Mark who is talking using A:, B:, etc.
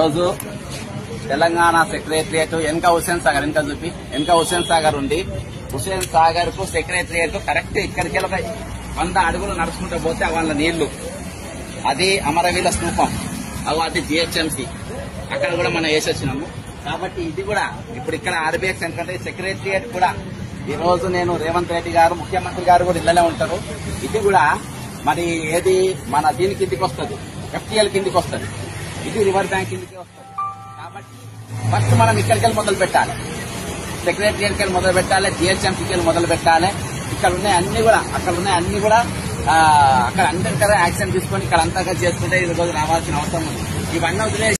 A: రోజు తెలంగాణ సెక్రటరియట్ వెనక హుసేన్ సాగర్ వెనక చూపి వెనక హుసేన్ సాగర్ ఉంది హుసేన్ సాగర్ కు సెక్రటరియట్ కరెక్ట్ ఇక్కడికి వెళ్ళి ఒక వంద అడుగులు నడుచుకుంటూ పోతే వాళ్ళ నీళ్లు అది అమరవీల స్థూపం అవి అది జిహెచ్ఎంసి అక్కడ కూడా మనం వేసి వచ్చినాము కాబట్టి ఇది కూడా ఇప్పుడు ఇక్కడ ఆర్బీఎక్స్ ఎందుకంటే సెక్రటరియట్ కూడా ఈ రోజు నేను రేవంత్ రెడ్డి గారు ముఖ్యమంత్రి గారు కూడా ఇళ్ళనే ఉంటారు ఇది కూడా మరి ఏది మన దీని కిందికి వస్తుంది ఎఫ్టీఎల్ కిందికి వస్తుంది ఇది రివర్ బ్యాంక్ కిందికి వస్తుంది కాబట్టి ఫస్ట్ మనం ఇక్కడికి వెళ్ళి మొదలు పెట్టాలి సెక్రటరియట్కి వెళ్ళి మొదలు పెట్టాలి జిహెచ్ఎంసీకి వెళ్ళి మొదలు పెట్టాలి ఇక్కడ ఉన్నాయి అన్ని కూడా అక్కడ ఉన్నాయి అన్ని కూడా ఆ, అక్కడ అందరి కదా యాక్షన్ తీసుకొని ఇక్కడ అంతగా చేసుకుంటే ఈ రోజు రావాల్సిన అవసరం ఉంది ఇవన్నీ వదిలేసి